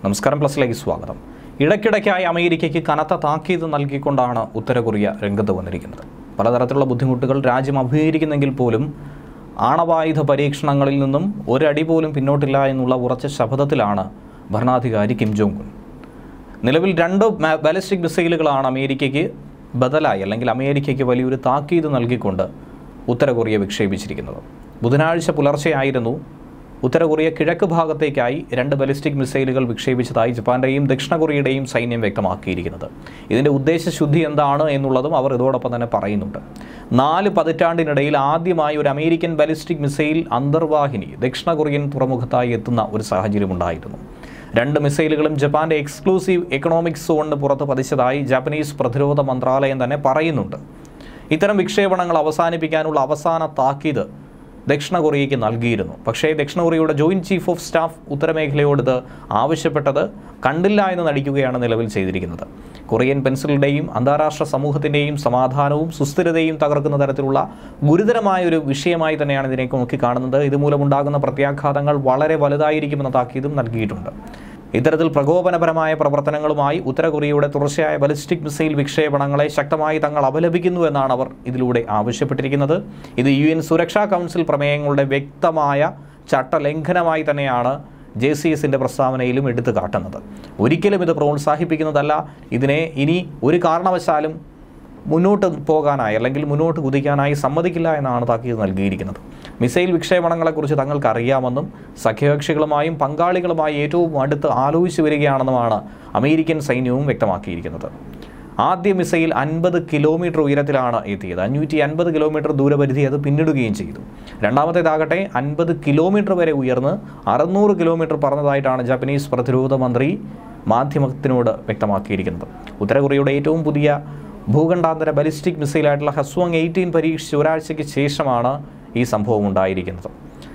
നമസ്കാരം പ്ലസിലേക്ക് സ്വാഗതം ഇടയ്ക്കിടയ്ക്കായി അമേരിക്കയ്ക്ക് കനത്ത താക്കീത് നൽകിക്കൊണ്ടാണ് ഉത്തര കൊറിയ രംഗത്ത് വന്നിരിക്കുന്നത് പലതരത്തിലുള്ള ബുദ്ധിമുട്ടുകൾ രാജ്യം അഭിമുഖീകരിക്കുന്നെങ്കിൽ പോലും ആണവായുധ പരീക്ഷണങ്ങളിൽ നിന്നും ഒരടി പോലും പിന്നോട്ടില്ല എന്നുള്ള ഉറച്ച ശപഥത്തിലാണ് ഭരണാധികാരി കിം ജോങ് ഉൻ നിലവിൽ രണ്ട് മ- ബാലിസ്റ്റിക് മിസൈലുകളാണ് അമേരിക്കയ്ക്ക് ബദലായി അല്ലെങ്കിൽ അമേരിക്കയ്ക്ക് വലിയൊരു താക്കീത് നൽകിക്കൊണ്ട് ഉത്തര കൊറിയ വിക്ഷേപിച്ചിരിക്കുന്നത് ബുധനാഴ്ച പുലർച്ചെയായിരുന്നു ഉത്തര കൊറിയ കിഴക്ക് ഭാഗത്തേക്കായി രണ്ട് ബാലിസ്റ്റിക് മിസൈലുകൾ വിക്ഷേപിച്ചതായി ജപ്പാന്റെയും ദക്ഷിണ കൊറിയയുടെയും സൈന്യം വ്യക്തമാക്കിയിരിക്കുന്നത് ഇതിൻ്റെ ഉദ്ദേശശുദ്ധി എന്താണ് എന്നുള്ളതും അവർ ഇതോടൊപ്പം തന്നെ പറയുന്നുണ്ട് നാല് പതിറ്റാണ്ടിനിടയിൽ ആദ്യമായി ഒരു അമേരിക്കൻ ബാലിസ്റ്റിക് മിസൈൽ അന്തർവാഹിനി ദക്ഷിണ കൊറിയൻ തുറമുഖത്തായി എത്തുന്ന ഒരു സാഹചര്യമുണ്ടായിരുന്നു രണ്ട് മിസൈലുകളും ജപ്പാന്റെ എക്സ്ക്ലൂസീവ് എക്കണോമിക് സോണിന് പുറത്ത് പതിച്ചതായി ജാപ്പനീസ് പ്രതിരോധ മന്ത്രാലയം തന്നെ പറയുന്നുണ്ട് ഇത്തരം വിക്ഷേപണങ്ങൾ അവസാനിപ്പിക്കാനുള്ള അവസാന താക്കീത് ദക്ഷിണ കൊറിയയ്ക്ക് നൽകിയിരുന്നു പക്ഷേ ദക്ഷിണ കൊറിയയുടെ ജോയിന്റ് ചീഫ് ഓഫ് സ്റ്റാഫ് ഉത്തരമേഖലയോട് ഇത് ആവശ്യപ്പെട്ടത് കണ്ടില്ല എന്ന് നടിക്കുകയാണ് നിലവിൽ ചെയ്തിരിക്കുന്നത് കൊറിയൻ പെൻസിലുടെയും അന്താരാഷ്ട്ര സമൂഹത്തിൻ്റെയും സമാധാനവും സുസ്ഥിരതയും തകർക്കുന്ന തരത്തിലുള്ള ഗുരുതരമായ ഒരു വിഷയമായി തന്നെയാണ് ഇതിനെ നോക്കിക്കാണുന്നത് ഇതുമൂലമുണ്ടാകുന്ന പ്രത്യാഘാതങ്ങൾ വളരെ വലുതായിരിക്കുമെന്ന താക്കീതും നൽകിയിട്ടുണ്ട് ഇത്തരത്തിൽ പ്രകോപനപരമായ പ്രവർത്തനങ്ങളുമായി ഉത്തര കൊറിയയുടെ തുടർച്ചയായ ബലിസ്റ്റിക് മിസൈൽ വിക്ഷേപണങ്ങളെ ശക്തമായി തങ്ങൾ അപലപിക്കുന്നു എന്നാണ് അവർ ഇതിലൂടെ ആവശ്യപ്പെട്ടിരിക്കുന്നത് ഇത് യു എൻ സുരക്ഷാ കൗൺസിൽ പ്രമേയങ്ങളുടെ വ്യക്തമായ ചട്ടലംഘനമായി തന്നെയാണ് ജെ സി എസിൻ്റെ പ്രസ്താവനയിലും എടുത്തു കാട്ടുന്നത് ഒരിക്കലും ഇത് പ്രോത്സാഹിപ്പിക്കുന്നതല്ല ഇതിനെ ഇനി ഒരു കാരണവശാലും മുന്നോട്ട് പോകാനായി അല്ലെങ്കിൽ മുന്നോട്ട് കുതിക്കാനായി സമ്മതിക്കില്ല എന്നാണ് താക്കീത് നൽകിയിരിക്കുന്നത് മിസൈൽ വിക്ഷേപണങ്ങളെക്കുറിച്ച് തങ്ങൾക്ക് അറിയാമെന്നും സഖ്യകക്ഷികളുമായും പങ്കാളികളുമായി ഏറ്റവും അടുത്ത് ആലോചിച്ചു വരികയാണെന്നുമാണ് അമേരിക്കൻ സൈന്യവും വ്യക്തമാക്കിയിരിക്കുന്നത് ആദ്യ മിസൈൽ അൻപത് കിലോമീറ്റർ ഉയരത്തിലാണ് എത്തിയത് അഞ്ഞൂറ്റി അൻപത് കിലോമീറ്റർ ദൂരപരിധി അത് പിന്നിടുകയും ചെയ്തു രണ്ടാമത്തേതാകട്ടെ അൻപത് കിലോമീറ്റർ വരെ ഉയർന്ന് അറുന്നൂറ് കിലോമീറ്റർ പറന്നതായിട്ടാണ് ജാപ്പനീസ് പ്രതിരോധ മന്ത്രി മാധ്യമത്തിനോട് വ്യക്തമാക്കിയിരിക്കുന്നത് ഉത്തര കൊറിയയുടെ ഏറ്റവും പുതിയ ഭൂഖണ്ഡാന്തര ബലിസ്റ്റിക് മിസൈലായിട്ടുള്ള ഹസ്വാങ് എയ്റ്റീൻ പരീക്ഷിച്ച് ഒരാഴ്ചയ്ക്ക് ശേഷമാണ് ഈ സംഭവം ഉണ്ടായിരിക്കുന്നത്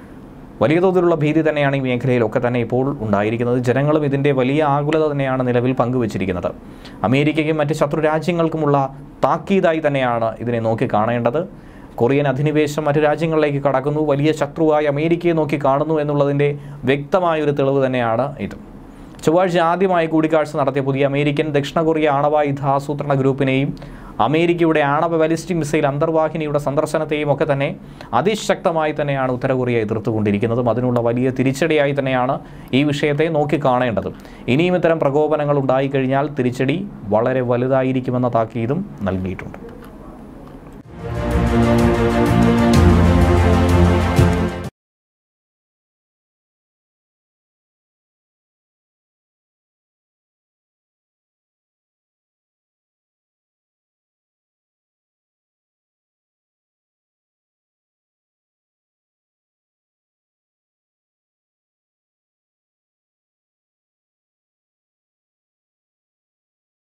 വലിയ തോതിലുള്ള ഭീതി തന്നെയാണ് ഈ മേഖലയിലൊക്കെ തന്നെ ഇപ്പോൾ ഉണ്ടായിരിക്കുന്നത് ജനങ്ങളും ഇതിൻ്റെ വലിയ ആകുലത തന്നെയാണ് നിലവിൽ പങ്കുവച്ചിരിക്കുന്നത് അമേരിക്കയ്ക്കും മറ്റ് ശത്രു രാജ്യങ്ങൾക്കുമുള്ള താക്കീതായി തന്നെയാണ് ഇതിനെ നോക്കി കാണേണ്ടത് കൊറിയൻ അധിനിവേശം മറ്റു രാജ്യങ്ങളിലേക്ക് കടക്കുന്നു വലിയ ശത്രുവായി അമേരിക്കയെ നോക്കി കാണുന്നു എന്നുള്ളതിൻ്റെ വ്യക്തമായൊരു തെളിവ് തന്നെയാണ് ഇത് ചൊവ്വാഴ്ച ആദ്യമായി കൂടിക്കാഴ്ച നടത്തിയ പുതിയ അമേരിക്കൻ ദക്ഷിണ കൊറിയ ആണവായുധ ആസൂത്രണ ഗ്രൂപ്പിനെയും അമേരിക്കയുടെ ആണവ ബാലിസ്റ്റിക് മിസൈൽ അന്തർവാഹിനിയുടെ സന്ദർശനത്തെയും ഒക്കെ തന്നെ അതിശക്തമായി തന്നെയാണ് ഉത്തര കൊറിയ എതിർത്തുകൊണ്ടിരിക്കുന്നതും അതിനുള്ള വലിയ തിരിച്ചടിയായി തന്നെയാണ് ഈ വിഷയത്തെ നോക്കിക്കാണേണ്ടതും ഇനിയും ഇത്തരം പ്രകോപനങ്ങൾ ഉണ്ടായിക്കഴിഞ്ഞാൽ തിരിച്ചടി വളരെ വലുതായിരിക്കുമെന്ന താക്കീതും നൽകിയിട്ടുണ്ട്